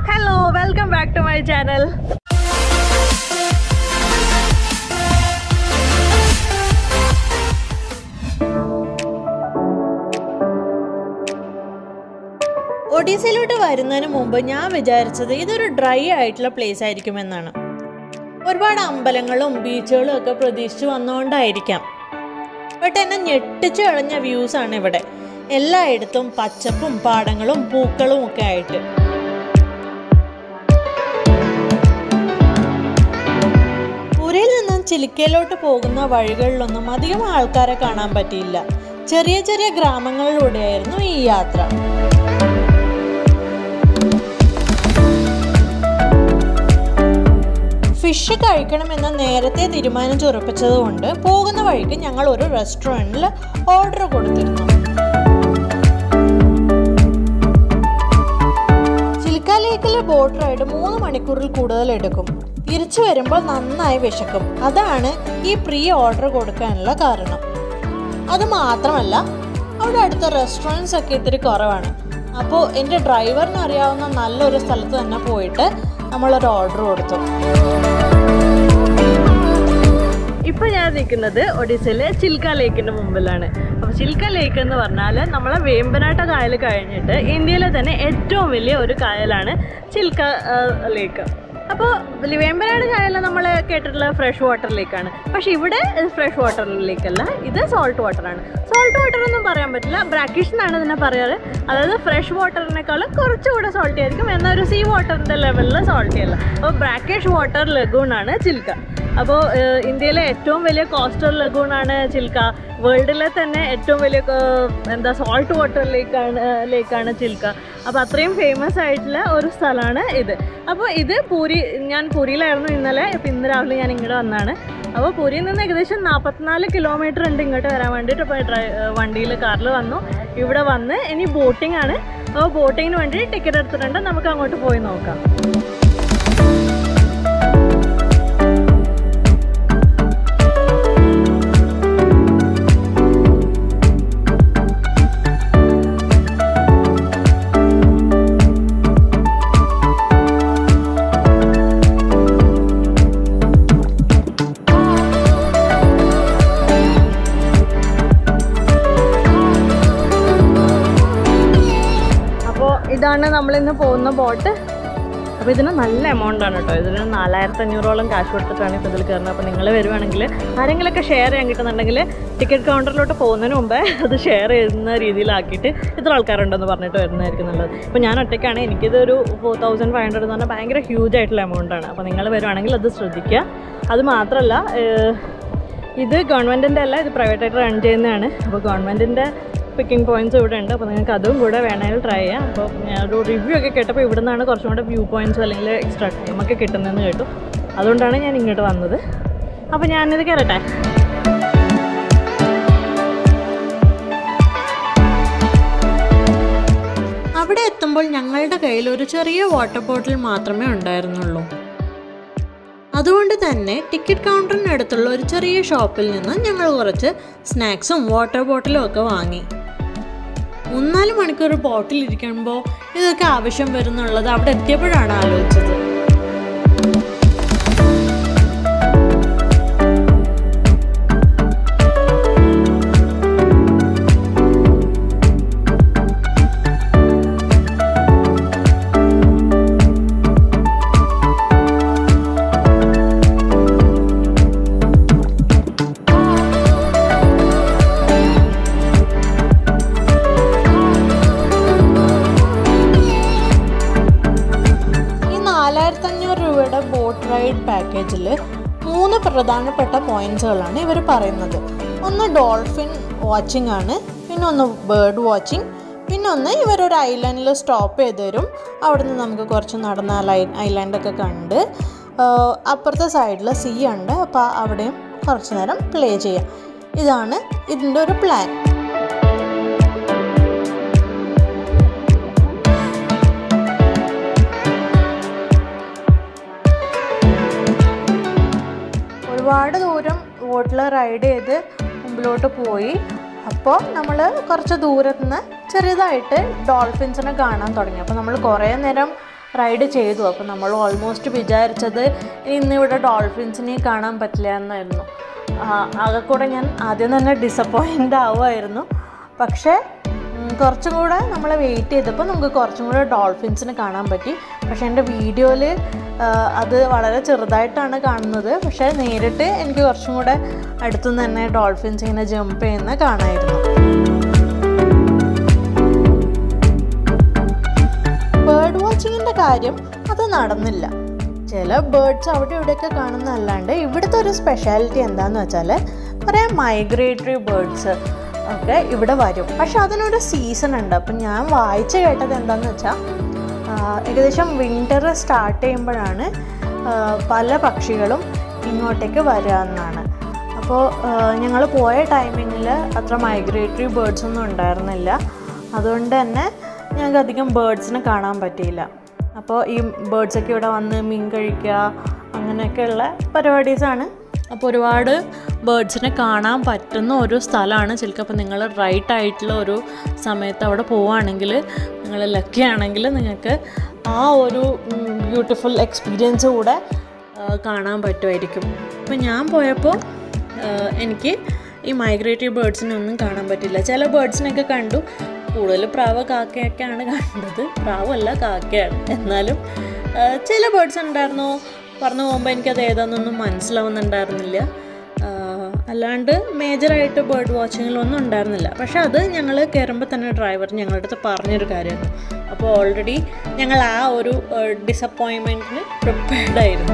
hello welcome back to my channel ഒഡീസയിലോട്ട് വരുന്നതിന് മുമ്പ് ഞാൻ വിചാരിച്ചത് ഇതൊരു ഡ്രൈ ആയിട്ടുള്ള പ്ലേസ് ആയിരിക്കുമെന്നാണ് ഒരുപാട് അമ്പലങ്ങളും ബീച്ചുകളും ഒക്കെ പ്രതീക്ഷിച്ച് വന്നുകൊണ്ടായിരിക്കാം ബട്ട് എന്നെ ഞെട്ടിച്ച് കളഞ്ഞ വ്യൂസ് ആണ് ഇവിടെ എല്ലായിടത്തും പച്ചപ്പും പാടങ്ങളും പൂക്കളും ഒക്കെ ആയിട്ട് പുരയിൽ നിന്നും ചിലിക്കയിലോട്ട് പോകുന്ന വഴികളിലൊന്നും അധികം ആൾക്കാരെ കാണാൻ പറ്റിയില്ല ചെറിയ ചെറിയ ഗ്രാമങ്ങളിലൂടെയായിരുന്നു ഈ യാത്ര ഫിഷ് കഴിക്കണമെന്ന് നേരത്തെ തീരുമാനിച്ചുറപ്പിച്ചതുകൊണ്ട് പോകുന്ന വഴിക്ക് ഞങ്ങൾ ഒരു റെസ്റ്റോറൻറ്റിൽ ഓർഡർ കൊടുത്തിരുന്നു ചിൽക്ക ലേക്കിലെ ബോട്ട് റൈഡ് മൂന്ന് മണിക്കൂറിൽ കൂടുതൽ എടുക്കും തിരിച്ചു വരുമ്പോൾ നന്നായി വിശക്കും അതാണ് ഈ പ്രീ ഓർഡർ കൊടുക്കാനുള്ള കാരണം അത് മാത്രമല്ല അവിടെ അടുത്ത റെസ്റ്റോറൻറ്റ്സ് ഒക്കെ ഇത്തിരി കുറവാണ് അപ്പോൾ എൻ്റെ ഡ്രൈവറിന് അറിയാവുന്ന നല്ലൊരു സ്ഥലത്ത് തന്നെ പോയിട്ട് നമ്മളൊരു ഓർഡർ കൊടുത്തു ഇപ്പൊ ഞാൻ നിൽക്കുന്നത് ഒഡീസയിലെ ചിൽക്ക ലേക്കിന്റെ മുമ്പിലാണ് അപ്പോൾ ചിൽക്ക ലേക്ക് എന്ന് പറഞ്ഞാൽ നമ്മളെ വേമ്പനാട്ട കായൽ കഴിഞ്ഞിട്ട് ഇന്ത്യയിലെ തന്നെ ഏറ്റവും വലിയ ഒരു കായലാണ് ചിൽക്ക ആ, ലേക്ക് അപ്പോൾ വേമ്പനാട് കായൽ നമ്മൾ കേട്ടിട്ടുള്ള ഫ്രഷ് വാട്ടർ ലേക്കാണ് പക്ഷേ ഇവിടെ ഫ്രഷ് വാട്ടർ ലേക്കല്ല ഇത് സോൾട്ട് വാട്ടറാണ് സോൾട്ട് വാട്ടർ ഒന്നും പറയാൻ പറ്റില്ല ബ്രാക്കിഷ് എന്നാണ് ഇതിനെ പറയാറ് അതായത് ഫ്രഷ് വാട്ടറിനേക്കാളും കുറച്ചുകൂടെ സോൾട്ടി ആയിരിക്കും എന്നാൽ ഒരു സീ വാട്ടറിൻ്റെ ലെവലിൽ സോൾട്ടി അല്ല അപ്പോൾ ബ്രാക്കിഷ് വാട്ടർ ലഗൂണാണ് ചിൽക്ക അപ്പോൾ ഇന്ത്യയിലെ ഏറ്റവും വലിയ കോസ്റ്റൽ ലഗൂണാണ് ചിൽക്ക വേൾഡിലെ തന്നെ ഏറ്റവും വലിയ ഏഹ്, എന്താ സോൾട്ട് വാട്ടർ ലേക്കാണ് ലേക്കാണ് ചിൽക്ക അപ്പോൾ അത്രയും ഫേമസ് ആയിട്ടുള്ള ഒരു സ്ഥലമാണ് ഇത് അപ്പോൾ ഇത് പൂരി ഞാൻ പൂരിയിലായിരുന്നു ഇന്നലെ ഇപ്പോൾ ഇന്ന് രാവിലെ ഞാൻ ഇങ്ങോട്ട് വന്നതാണ് അപ്പോൾ പൂരിയിൽ നിന്ന് ഏകദേശം നാൽപ്പത്തിനാല് കിലോമീറ്റർ ഉണ്ട് ഇങ്ങോട്ട് വരാൻ വേണ്ടിയിട്ട് ഇപ്പോൾ ഡ്രൈ വണ്ടിയിൽ കാറിൽ വന്നു ഇവിടെ വന്ന് ഇനി ബോട്ടിംഗ് ആണ് അപ്പോൾ ബോട്ടിങ്ങിന് വേണ്ടി ടിക്കറ്റ് എടുത്തിട്ടുണ്ട് നമുക്ക് അങ്ങോട്ട് പോയി നോക്കാം അപ്പോൾ ഇതാണ് നമ്മളിന്ന് പോകുന്ന ബോട്ട് അപ്പോൾ ഇതിന് നല്ല എമൗണ്ട് ആണ് കേട്ടോ ഇതിന് നാലായിരത്തി അഞ്ഞൂറോളം കാശ് കൊടുത്തിട്ടാണ് ഇപ്പോൾ ഇതിൽ കയറുന്നത് അപ്പോൾ നിങ്ങൾ വരുവാണെങ്കിൽ ആരെങ്കിലുമൊക്കെ ഷെയർ ചെയ്യാൻ കിട്ടുന്നുണ്ടെങ്കിൽ ടിക്കറ്റ് കൗണ്ടറിലോട്ട് പോകുന്നതിന് മുമ്പേ അത് ഷെയർ ചെയ്യുന്ന രീതിയിലാക്കിയിട്ട് ഇത്ര ആൾക്കാരുണ്ടെന്ന് പറഞ്ഞിട്ട് വരുന്നതായിരിക്കും നല്ലത് ഇപ്പോൾ ഞാൻ ഒറ്റയ്ക്കാണ് എനിക്കിതൊരു ഫോർ തൗസൻഡ് ഫൈവ് ഹൺഡ്രഡ് എന്ന് പറഞ്ഞാൽ ഭയങ്കര ഹ്യൂജ് ആയിട്ടുള്ള എമൗണ്ട് ആണ് അപ്പോൾ നിങ്ങൾ വരുവാണെങ്കിൽ അത് ശ്രദ്ധിക്കുക അത് മാത്രമല്ല ഏഹ്, ഇത് ഗവൺമെൻറ്റിൻ്റെ അല്ല ഇത് പ്രൈവറ്റായിട്ട് റൺ ചെയ്യുന്നതാണ് അപ്പോൾ ഗവൺമെൻറ്റിൻ്റെ പിക്കിംഗ് പോയിന്റ്സ് ഇവിടെ ഉണ്ട് അപ്പോൾ നിങ്ങൾക്ക് അതും കൂടെ വേണമെങ്കിൽ ട്രൈ ചെയ്യാം അപ്പോൾ ഞാൻ ഒരു റിവ്യൂ ഒക്കെ കേട്ടപ്പോൾ ഇവിടെ നിന്നാണ് കുറച്ചും കൂടെ വ്യൂ പോയിന്റ്സ് അല്ലെങ്കിൽ എക്സ്ട്രാ ടൈമൊക്കെ കിട്ടുന്നതെന്ന് കേട്ടു അതുകൊണ്ടാണ് ഞാൻ ഇങ്ങോട്ട് വന്നത് അപ്പോൾ ഞാനിത് കയറട്ടെ അവിടെ എത്തുമ്പോൾ ഞങ്ങളുടെ കയ്യിൽ ഒരു ചെറിയ വാട്ടർ ബോട്ടിൽ മാത്രമേ ഉണ്ടായിരുന്നുള്ളൂ അതുകൊണ്ട് തന്നെ ടിക്കറ്റ് കൗണ്ടറിനടുത്തുള്ള ഒരു ചെറിയ ഷോപ്പിൽ നിന്ന് ഞങ്ങൾ കുറച്ച് സ്നാക്സും വാട്ടർ ബോട്ടിലും ഒക്കെ വാങ്ങി മൂന്നാല് മണിക്കൂർ ബോട്ടിൽ ഇരിക്കുമ്പോൾ ഇതൊക്കെ ആവശ്യം വരുന്നുള്ളത് അവിടെ എത്തിയപ്പോഴാണ് ആലോചിച്ചത് ഈ നാലായിരത്തി അഞ്ഞൂറ് രൂപയുടെ ബോട്ട് റൈഡ് പാക്കേജിൽ മൂന്ന് പ്രധാനപ്പെട്ട പോയിന്റ്സുകളാണ് ഇവർ പറയുന്നത് ഒന്ന് ഡോൾഫിൻ വാച്ചിങ് ആണ് പിന്നെ ഒന്ന് ബേർഡ് വാച്ചിങ് പിന്നെ ഒന്ന് ഇവരൊരു ഐലൻഡിൽ സ്റ്റോപ്പ് ചെയ്ത് തരും അവിടുന്ന് നമുക്ക് കുറച്ച് നടന്ന ഐലാൻഡൊക്കെ കണ്ട് ആഹ് അപ്പുറത്തെ സൈഡിൽ സീ ഉണ്ട് അപ്പോൾ അവിടെയും കുറച്ച് നേരം പ്ലേ ചെയ്യാം ഇതാണ് ഇതിൻ്റെ ഒരു പ്ലാൻ ഒരുപാട് ദൂരം ബോട്ടിൽ റൈഡ് ചെയ്ത് മുമ്പിലോട്ട് പോയി അപ്പോൾ നമ്മൾ കുറച്ച് ദൂരത്ത് നിന്ന് ചെറുതായിട്ട് ഡോൾഫിൻസിനെ കാണാൻ തുടങ്ങി അപ്പോൾ നമ്മൾ കുറേ നേരം റൈഡ് ചെയ്തു അപ്പോൾ നമ്മൾ ഓൾമോസ്റ്റ് വിചാരിച്ചത് ഇന്നിവിടെ ഡോൾഫിൻസിനെ കാണാൻ പറ്റില്ല എന്നായിരുന്നു ആകെ കൂടെ ഞാൻ ആദ്യം തന്നെ ഡിസപ്പോയിൻ്റ് ആവുമായിരുന്നു പക്ഷേ ഉം, കുറച്ചും കൂടെ നമ്മൾ വെയിറ്റ് ചെയ്തപ്പോൾ നമുക്ക് കുറച്ചും കൂടെ ഡോൾഫിൻസിനെ കാണാൻ പറ്റി പക്ഷേ എൻ്റെ വീഡിയോയിൽ അത് വളരെ ചെറുതായിട്ടാണ് കാണുന്നത് പക്ഷേ നേരിട്ട് എനിക്ക് കുറച്ചും കൂടെ അടുത്തുനിന്ന് തന്നെ ഡോൾഫിൻസ് ഇങ്ങനെ ജമ്പ് ചെയ്യുന്ന കാണായിരുന്നു ബേർഡ് വാച്ചിങ്ങിൻ്റെ കാര്യം അത് നടന്നില്ല ചില ബേർഡ്സ് അവിടെ ഇവിടെയൊക്കെ കാണുന്നതല്ലാണ്ട് ഇവിടുത്തെ ഒരു സ്പെഷ്യാലിറ്റി എന്താണെന്ന് വെച്ചാൽ കുറേ മൈഗ്രേറ്ററി ബേർഡ്സ് ഒക്കെ ഇവിടെ വരും പക്ഷെ അതിനൊരു സീസൺ ഉണ്ട് അപ്പം ഞാൻ വായിച്ച് കേട്ടത് എന്താണെന്ന് വെച്ചാൽ ഏകദേശം വിൻ്റർ സ്റ്റാർട്ട് ചെയ്യുമ്പോഴാണ് ആ, പല പക്ഷികളും ഇങ്ങോട്ടേക്ക് വരിക എന്നാണ് അപ്പോൾ ഞങ്ങൾ പോയ ടൈമിങ്ങിൽ അത്ര മൈഗ്രേറ്ററി ബേർഡ്സ് ഒന്നും ഉണ്ടായിരുന്നില്ല അതുകൊണ്ട് തന്നെ ഞങ്ങൾക്ക് അധികം ബേർഡ്സിനെ കാണാൻ പറ്റിയില്ല അപ്പോൾ ഈ ബേർഡ്സൊക്കെ ഇവിടെ വന്ന് മീൻ കഴിക്കുക അങ്ങനെയൊക്കെയുള്ള പരിപാടീസാണ് അപ്പോൾ ഒരുപാട് ബേർഡ്സിനെ കാണാൻ പറ്റുന്ന ഒരു സ്ഥലമാണ് ശരിക്കും അപ്പോൾ നിങ്ങൾ റൈറ്റ് ആയിട്ടുള്ള ഒരു സമയത്ത് അവിടെ പോവുകയാണെങ്കിൽ നിങ്ങൾ ലക്കി ആണെങ്കിൽ നിങ്ങൾക്ക് ആ ഒരു ബ്യൂട്ടിഫുൾ എക്സ്പീരിയൻസ് കൂടെ ആ, കാണാൻ പറ്റുമായിരിക്കും അപ്പോൾ ഞാൻ പോയപ്പോൾ ആ, എനിക്ക് ഈ മൈഗ്രേറ്ററി ബേർഡ്സിനെ ഒന്നും കാണാൻ പറ്റില്ല ചില ബേർഡ്സിനൊക്കെ കണ്ടു കൂടുതൽ പ്രാവ് കാക്കയൊക്കെയാണ് കണ്ടത് പ്രാവല്ല കാക്കയാണ് എന്നാലും ആ, ചില ബേർഡ്സ് ഉണ്ടായിരുന്നു പറഞ്ഞു പോകുമ്പോൾ എനിക്കത് ഏതാണെന്നൊന്നും മനസ്സിലാവുന്നുണ്ടായിരുന്നില്ല ആ, അല്ലാണ്ട് മേജറായിട്ട് ബേർഡ് വാച്ചിങ്ങിലൊന്നും ഉണ്ടായിരുന്നില്ല പക്ഷെ അത് ഞങ്ങൾ കയറുമ്പോൾ തന്നെ ഡ്രൈവർ ഞങ്ങളുടെ അടുത്ത് പറഞ്ഞൊരു കാര്യമായിരുന്നു അപ്പോൾ ഓൾറെഡി ഞങ്ങൾ ആ ഒരു ഡിസപ്പോയിൻമെൻറ്റിന് പ്രിപ്പയർഡ് ആയിരുന്നു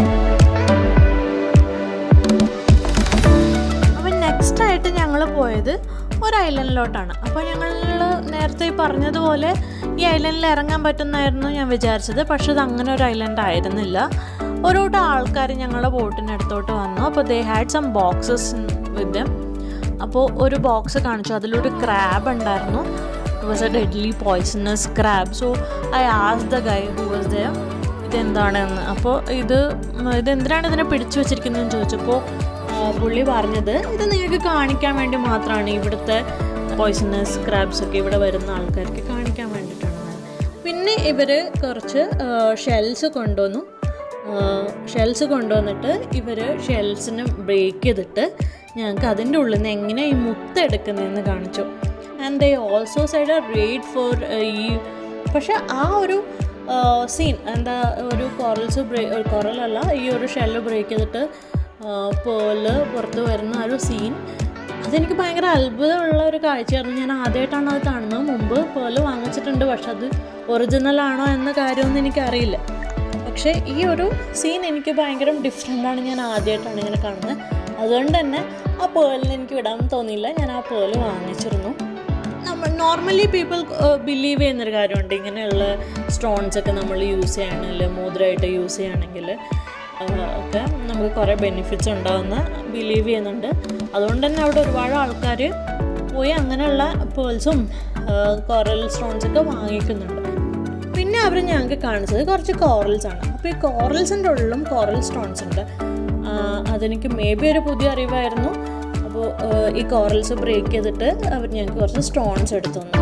അപ്പം നെക്സ്റ്റ് ആയിട്ട് ഞങ്ങൾ പോയത് ഒരു ഐലൻഡിലോട്ടാണ് അപ്പോൾ ഞങ്ങൾ നേരത്തെ ഈ പറഞ്ഞതുപോലെ ഈ ഐലൻഡിൽ ഇറങ്ങാൻ പറ്റുന്നായിരുന്നു ഞാൻ വിചാരിച്ചത് പക്ഷെ അത് അങ്ങനെ ഒരു ഐലൻഡ് ആയിരുന്നില്ല ഒരു കൂട്ടം ആൾക്കാർ ഞങ്ങളുടെ ബോട്ടിനടുത്തോട്ട് വന്നു അപ്പോൾ they had some boxes with them അപ്പോൾ ഒരു ബോക്സ് കാണിച്ചു അതിലൊരു ക്രാബ് ഉണ്ടായിരുന്നു it was a deadly poisonous crab so I ആസ് the guy who was the ഇതെന്താണെന്ന് അപ്പോൾ ഇത് ഉം, ഇതെന്തിനാണ് ഇതിനെ പിടിച്ചു വെച്ചിരിക്കുന്നതെന്ന് ചോദിച്ചപ്പോൾ ആ, പുള്ളി പറഞ്ഞത് ഇത് നിങ്ങൾക്ക് കാണിക്കാൻ വേണ്ടി മാത്രമാണ് ഇവിടുത്തെ പോയ്സണസ് ക്രാബ്സ് ഒക്കെ ഇവിടെ വരുന്ന ആൾക്കാർക്ക് കാണിക്കാൻ വേണ്ടിയിട്ടാണ് പിന്നെ ഇവർ കുറച്ച് ഷെൽസ് കൊണ്ടുവന്നു ഷെൽസ് കൊണ്ടുവന്നിട്ട് ഇവർ ഷെൽസിന് ബ്രേക്ക് ചെയ്തിട്ട് ഞങ്ങൾക്ക് അതിൻ്റെ ഉള്ളിൽ നിന്ന് എങ്ങനെയാണ് ഈ മുത്ത് എടുക്കുന്നതെന്ന് കാണിച്ചു and they also said a rate for ഈ പക്ഷെ ആ ഒരു സീൻ എന്താ ഒരു കോറൽസ് ബ്രേ കോറലല്ല ഈ ഒരു ഷെല്ല് ബ്രേക്ക് ചെയ്തിട്ട് പേള് പുറത്ത് വരുന്ന ആ ഒരു സീൻ അതെനിക്ക് ഭയങ്കര അത്ഭുതമുള്ള ഒരു കാഴ്ചയായിരുന്നു ഞാൻ ആദ്യമായിട്ടാണ് അത് കാണുന്നത് മുമ്പ് പേള് വാങ്ങിച്ചിട്ടുണ്ട് പക്ഷെ അത് ഒറിജിനൽ ആണോ എന്ന കാര്യമൊന്നും എനിക്കറിയില്ല പക്ഷേ ഈ ഒരു സീൻ എനിക്ക് ഭയങ്കര ഡിഫറെൻ്റാണ് ഞാൻ ആദ്യമായിട്ടാണ് ഇങ്ങനെ കാണുന്നത് അതുകൊണ്ട് തന്നെ ആ പേളിന് എനിക്ക് വിടാൻ തോന്നിയില്ല ഞാൻ ആ പേള് വാങ്ങിച്ചിരുന്നു നമ്മൾ നോർമലി പീപ്പിൾ ബിലീവ് ചെയ്യുന്നൊരു കാര്യമുണ്ട് ഇങ്ങനെയുള്ള സ്റ്റോൺസ് ഒക്കെ നമ്മൾ യൂസ് ചെയ്യുകയാണെങ്കിൽ മോതിരമായിട്ട് യൂസ് ചെയ്യുകയാണെങ്കിൽ ഒക്കെ നമുക്ക് കുറേ ബെനിഫിറ്റ്സ് ഉണ്ടാകുന്ന ബിലീവ് ചെയ്യുന്നുണ്ട് അതുകൊണ്ട് തന്നെ അവിടെ ഒരുപാട് ആൾക്കാർ പോയി അങ്ങനെയുള്ള പേൾസും കോറൽ സ്റ്റോൺസ് ഒക്കെ വാങ്ങിക്കുന്നുണ്ട് പിന്നെ അവർ ഞങ്ങൾക്ക് കാണിച്ചത് കുറച്ച് കോറൽസ് ആണ് അപ്പോൾ ഈ കോറൽസിൻ്റെ ഉള്ളിലും കോറൽ സ്റ്റോൺസ് ഉണ്ട് ആ, അതെനിക്ക് മേ ബി ഒരു പുതിയ അറിവായിരുന്നു അപ്പോൾ ഈ കോറൽസ് ബ്രേക്ക് ചെയ്തിട്ട് അവർ ഞങ്ങൾക്ക് കുറച്ച് സ്റ്റോൺസ് എടുത്തു തന്നു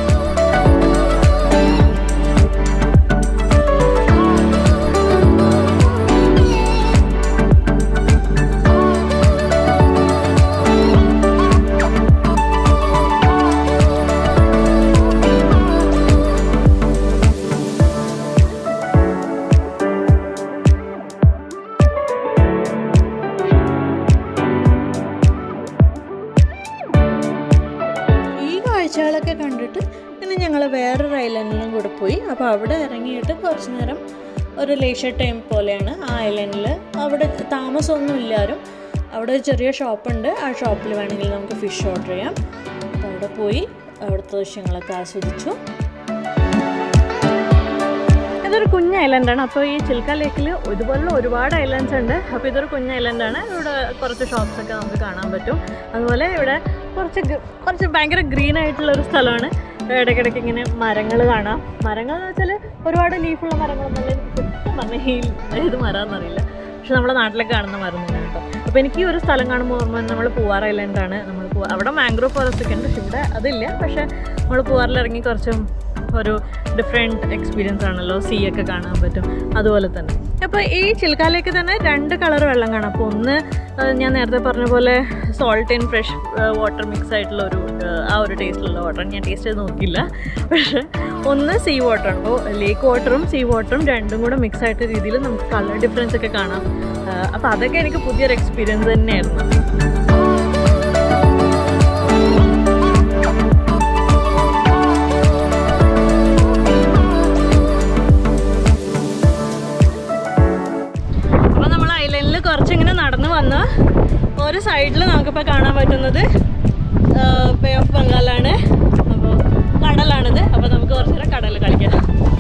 ഈ കാഴ്ചകളൊക്കെ കണ്ടിട്ട് പിന്നെ ഞങ്ങൾ വേറൊരു ഐലൻഡിലും കൂടെ പോയി അപ്പോൾ അവിടെ ഇറങ്ങിയിട്ട് കുറച്ച് നേരം ഒരു ലേഷർ ടൈം പോലെയാണ് ആ ഐലൻഡിൽ അവിടെ താമസമൊന്നും ഇല്ലാരും അവിടെ ഒരു ചെറിയ ഷോപ്പുണ്ട് ആ ഷോപ്പിൽ വേണമെങ്കിൽ നമുക്ക് ഫിഷ് ഓർഡർ ചെയ്യാം അപ്പോൾ അവിടെ പോയി അവിടുത്തെ ദൃശ്യങ്ങളൊക്കെ ആസ്വദിച്ചു ഇതൊരു കുഞ്ഞ് ഐലൻഡാണ് അപ്പോൾ ഈ ചിൽക്ക ലേക്കിൽ ഇതുപോലുള്ള ഒരുപാട് ഐലൻഡ്സ് ഉണ്ട് അപ്പോൾ ഇതൊരു കുഞ്ഞ് ഐലൻഡാണ് ഇവിടെ കുറച്ച് ഷോപ്സ് ഒക്കെ നമുക്ക് കാണാൻ പറ്റും അതുപോലെ ഇവിടെ കുറച്ച് ഗ- കുറച്ച് ഭയങ്കര ഗ്രീൻ ആയിട്ടുള്ള ഒരു സ്ഥലമാണ് ഇടയ്ക്കിടയ്ക്ക് ഇങ്ങനെ മരങ്ങൾ കാണാം മരങ്ങൾ എന്ന് വെച്ചാൽ ഒരുപാട് ലീഫുള്ള മരങ്ങളൊന്നും സത്യം പറഞ്ഞാൽ ഈ ഏത് മരമെന്നറിയില്ല പക്ഷെ നമ്മുടെ നാട്ടിലൊക്കെ കാണുന്ന മരം തന്നെയാണ് കേട്ടോ അപ്പോൾ എനിക്ക് ഈ ഒരു സ്ഥലം കാണുമ്പോൾ ഓർമ്മ നമ്മൾ പൂവാർ ഐലൻഡാണ് നമ്മൾ പൂവാ അവിടെ മാംഗ്രോ ഫോറസ്റ്റ് ഒക്കെ ഉണ്ട് പക്ഷെ ഇവിടെ അതില്ല പക്ഷേ നമ്മൾ പൂവാറിൽ ഇറങ്ങി കുറച്ചും ഒരു ഡിഫറെൻറ്റ് എക്സ്പീരിയൻസ് ആണല്ലോ സീ ഒക്കെ കാണാൻ പറ്റും അതുപോലെ തന്നെ അപ്പോൾ ഈ ചിൽക്കാലേക്ക് തന്നെ രണ്ട് കളർ വെള്ളം കാണാം അപ്പോൾ ഒന്ന് ആ, ഞാൻ നേരത്തെ പറഞ്ഞ പോലെ salt and fresh water mix ആയിട്ടുള്ള ഒരു ആ, ആ ഒരു ടേസ്റ്റിലുള്ള വാട്ടർ ഞാൻ ടേസ്റ്റ് ചെയ്ത് നോക്കിയില്ല പക്ഷേ ഒന്ന് സീ വാട്ടർ അപ്പോൾ ലേക്ക് വാട്ടറും സീ വാട്ടറും രണ്ടും കൂടെ മിക്സ് ആയിട്ട് രീതിയിൽ നമുക്ക് കളർ ഡിഫറൻസ് ഒക്കെ കാണാം അപ്പോൾ അതൊക്കെ എനിക്ക് പുതിയൊരു എക്സ്പീരിയൻസ് തന്നെയായിരുന്നു അപ്പോൾ നമ്മൾ ഐലൻഡിൽ കുറച്ചിങ്ങനെ നടന്നു വന്ന് ഒരു സൈഡിൽ നമുക്കിപ്പോൾ കാണാൻ പറ്റുന്നത് പേ ഓഫ് ബംഗാളാണ് അപ്പോൾ കടലാണിത് അപ്പോൾ നമുക്ക് കുറച്ച് നേരം കടലിൽ കളിക്കാം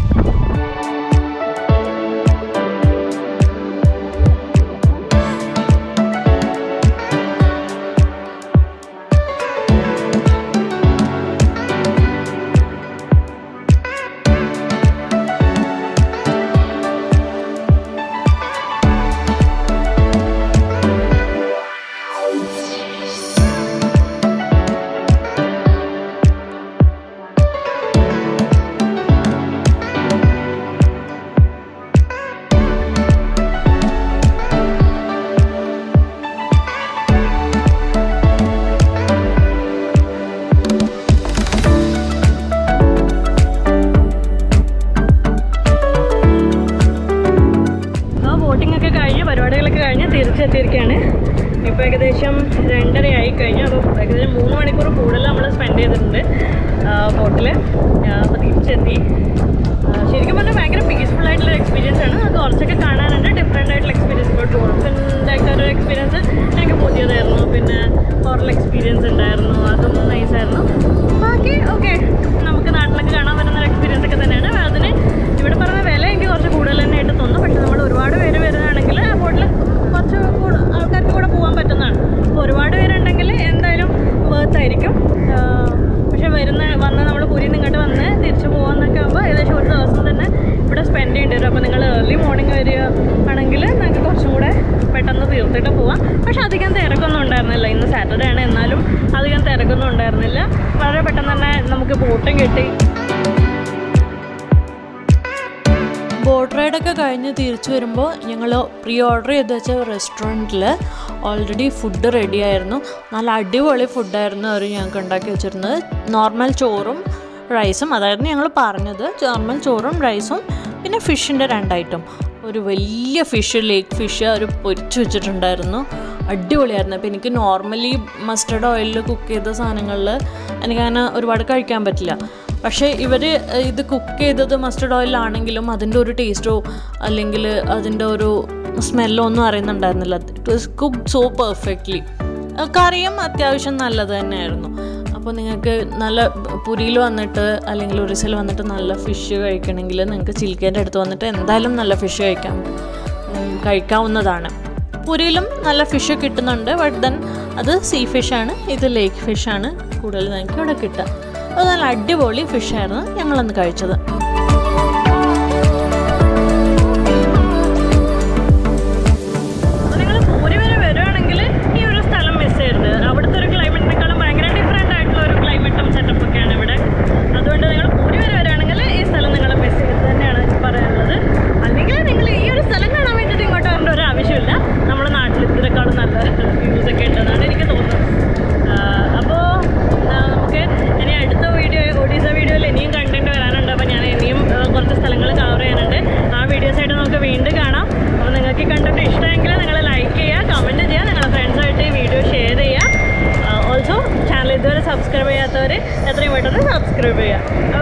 ആ ബോട്ടിംഗ് ഒക്കെ കഴിഞ്ഞ് പരിപാടികളൊക്കെ കഴിഞ്ഞ് തിരിച്ചെത്തിയിരിക്കുകയാണ് ഇപ്പോൾ ഏകദേശം രണ്ടരയായി കഴിഞ്ഞു അപ്പോൾ ഏകദേശം മൂന്ന് മണിക്കൂർ കൂടുതൽ നമ്മൾ സ്പെൻഡ് ചെയ്തിട്ടുണ്ട് ബോട്ടിൽ അപ്പോൾ തിരിച്ചെത്തി ആ, ശരിക്കും പറഞ്ഞാൽ ഭയങ്കര പീസ്ഫുൾ ആയിട്ടുള്ള എക്സ്പീരിയൻസ് ആണ് അത് കുറച്ചൊക്കെ കാണാനുണ്ട് ഡിഫറെൻ്റ് ആയിട്ടുള്ള എക്സ്പീരിയൻസ് ഇപ്പോൾ ഡോൾഫിൻ്റെ ഒക്കെ ഒരു എക്സ്പീരിയൻസ് എനിക്ക് പുതിയതായിരുന്നു പിന്നെ ഹോറൽ എക്സ്പീരിയൻസ് ഉണ്ടായിരുന്നു അതും നൈസായിരുന്നു ബാക്കി ഓക്കെ നമുക്ക് നാട്ടിലൊക്കെ കാണാൻ പറ്റുന്ന ഒരു എക്സ്പീരിയൻസ് ഒക്കെ തന്നെയാണ് അതിന് ഇവിടെ പറഞ്ഞ വില എനിക്ക് കുറച്ച് കൂടുതൽ തന്നെ ആയിട്ട് തോന്നുന്നു പക്ഷെ നമ്മൾ ഒരുപാട് പേര് വരുന്നതാണെങ്കിൽ ആ ബോട്ടിൽ കുറച്ച് കൂടെ ആൾക്കാർക്ക് കൂടെ പോകാൻ പറ്റുന്നതാണ് അപ്പോൾ ഒരുപാട് പേരുണ്ടെങ്കിൽ എന്തായാലും വേർത്ത് ആയിരിക്കും പക്ഷെ വരുന്ന വന്ന് നമ്മൾ പുരിയിൽ നിന്ന് ഇങ്ങോട്ട് വന്ന് തിരിച്ചു പോകാമെന്നൊക്കെ ആകുമ്പോൾ ഏകദേശം ഒരു ദിവസം തന്നെ ഇവിടെ സ്പെൻഡ് ചെയ്യേണ്ടി വരും അപ്പോൾ നിങ്ങൾ ഏർലി മോർണിംഗ് വരിക ആണെങ്കിൽ നിങ്ങൾക്ക് കുറച്ചും കൂടെ പെട്ടെന്ന് തീർത്തിട്ട് പോവാം പക്ഷെ അധികം തിരക്കൊന്നും ഉണ്ടായിരുന്നില്ല ഇന്ന് സാറ്റർഡേ ആണ് എന്നാലും അധികം തിരക്കൊന്നും ഉണ്ടായിരുന്നില്ല വളരെ പെട്ടെന്ന് തന്നെ നമുക്ക് ബോട്ടും കിട്ടി ബോട്ട് റൈഡൊക്കെ കഴിഞ്ഞ് തിരിച്ചു വരുമ്പോൾ ഞങ്ങൾ പ്രീ ഓർഡർ ചെയ്ത് വെച്ച റെസ്റ്റോറൻറ്റിൽ ഓൾറെഡി ഫുഡ് റെഡി ആയിരുന്നു നല്ല അടിപൊളി ഫുഡായിരുന്നു അവർ ഞങ്ങൾക്ക് ഉണ്ടാക്കി വെച്ചിരുന്നത് നോർമൽ ചോറും റൈസും അതായിരുന്നു ഞങ്ങൾ പറഞ്ഞത് നോർമൽ ചോറും റൈസും പിന്നെ ഫിഷിൻ്റെ രണ്ടൈറ്റം ഒരു വലിയ ഫിഷ് ലേക്ക് ഫിഷ് അവർ പൊരിച്ചു വെച്ചിട്ടുണ്ടായിരുന്നു അടിപൊളിയായിരുന്നു അപ്പോൾ എനിക്ക് നോർമലി മസ്റ്റർഡ് ഓയിലിൽ കുക്ക് ചെയ്ത സാധനങ്ങളിൽ എനിക്കങ്ങനെ ഒരുപാട് കഴിക്കാൻ പറ്റില്ല പക്ഷേ ഇവർ ഇത് കുക്ക് ചെയ്തത് മസ്റ്റർഡ് ഓയിലാണെങ്കിലും അതിൻ്റെ ഒരു ടേസ്റ്റോ അല്ലെങ്കിൽ അതിൻ്റെ ഒരു സ്മെല്ലോ ഒന്നും അറിയുന്നുണ്ടായിരുന്നില്ല it was cook so perfectly കറിയും അത്യാവശ്യം നല്ലത് തന്നെയായിരുന്നു അപ്പോൾ നിങ്ങൾക്ക് നല്ല പുരിയിൽ വന്നിട്ട് അല്ലെങ്കിൽ ഒറിസിൽ വന്നിട്ട് നല്ല ഫിഷ് കഴിക്കണമെങ്കിൽ നിങ്ങൾക്ക് ചിൽക്കേൻ്റെ അടുത്ത് വന്നിട്ട് എന്തായാലും നല്ല ഫിഷ് കഴിക്കാം ഉം, കഴിക്കാവുന്നതാണ് പുരിയിലും നല്ല ഫിഷ് കിട്ടുന്നുണ്ട് ബട്ട് ദെൻ അത് സീ ഫിഷാണ് ഇത് ലേക്ക് ഫിഷാണ് കൂടുതൽ നിങ്ങൾക്ക് ഇവിടെ കിട്ടുക അത് നല്ല അടിപൊളി ഫിഷായിരുന്നു ഞങ്ങളന്ന് കഴിച്ചത് അപ്പോൾ നിങ്ങൾ പൂരി വരെ വരുവാണെങ്കിൽ ഈ ഒരു സ്ഥലം മിസ് ചെയ്യരുത് അവിടുത്തെ ഒരു ക്ലൈമറ്റിനേക്കാളും ഭയങ്കര ഡിഫറെൻ്റ് ആയിട്ടുള്ള ഒരു ക്ലൈമറ്റും സെറ്റപ്പ് ഒക്കെയാണ് ഇവിടെ അതുകൊണ്ട് നിങ്ങൾ പൂരി വരെ വരികയാണെങ്കിൽ ഈ സ്ഥലം നിങ്ങൾ മിസ് ചെയ്യരുത് തന്നെയാണ് എനിക്ക് പറയാനുള്ളത് അല്ലെങ്കിൽ നിങ്ങൾ ഈ ഒരു സ്ഥലം കാണാൻ വേണ്ടിയിട്ട് ഇങ്ങോട്ട് വരേണ്ട ഒരു ആവശ്യമില്ല നമ്മുടെ നാട്ടിൽ ഇതിനേക്കാളും നല്ല വ്യൂസ് ഒക്കെ ഉണ്ടെന്നാണ് എനിക്ക് തോന്നുന്നത് അപ്പോൾ നമുക്ക് ഇനി അടുത്ത വീഡിയോ ഒഡീസ വീഡിയോയിൽ ഇനിയും കണ്ടന്റ് വരാനുണ്ട് അപ്പോൾ ഞാൻ ഇനിയും ആ, കുറച്ച് സ്ഥലങ്ങൾ കവർ ചെയ്യാനുണ്ട് ആ വീഡിയോസായിട്ട് നമുക്ക് വീണ്ടും കാണാം അപ്പോൾ നിങ്ങൾക്ക് ഈ കണ്ടന്റ് ഇഷ്ടമെങ്കിൽ നിങ്ങൾ ലൈക്ക് ചെയ്യുക കമൻറ്റ് ചെയ്യുക നിങ്ങളുടെ ഫ്രണ്ട്സായിട്ട് ഈ വീഡിയോ ഷെയർ ചെയ്യുക ഓൾസോ ചാനൽ ഇതുവരെ സബ്സ്ക്രൈബ് ചെയ്യാത്തവർ എത്രയും പെട്ടെന്ന് സബ്സ്ക്രൈബ് ചെയ്യുക